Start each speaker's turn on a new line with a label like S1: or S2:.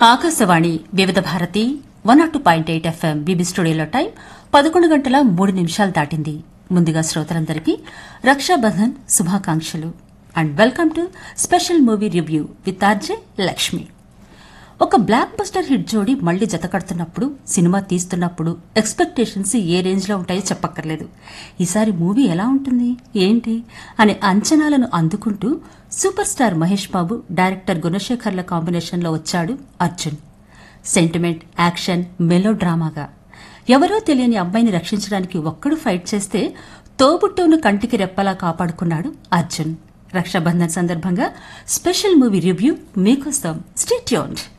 S1: Akashvani Vividh Bharati one not two point eight FM బీబీ స్టూడియోలో time పదకొండు గంటల మూడు నిమిషాలు దాటింది ముందుగా శ్రోతలందరికీ రక్షాబంధన్ శుభాకాంక్షలు and welcome to special movie review with RJ Lakshmi ఒక బ్లాక్ బస్టర్ హిట్ జోడి మళ్లీ జతకడుతున్నప్పుడు సినిమా తీస్తున్నప్పుడు ఎక్స్పెక్టేషన్స్ ఏ రేంజ్ లో ఉంటాయో చెప్పక్కర్లేదు ఈసారి మూవీ ఎలా ఉంటుంది ఏంటి అనే అంచనాలను అందుకుంటూ super star Mahesh Babu director గుణశేఖర్ల కాంబినేషన్లో వచ్చాడు అర్జున్ సెంటిమెంట్ యాక్షన్ మెలో డ్రామాగా ఎవరో తెలియని అబ్బాయిని రక్షించడానికి ఒక్కడు ఫైట్ చేస్తే తోబుట్టును కంటికి రెప్పలా కాపాడుకున్నాడు అర్జున్ రక్షాబంధన్ సందర్భంగా స్పెషల్ మూవీ రివ్యూ మీకోసం స్టేట్యూన్డ్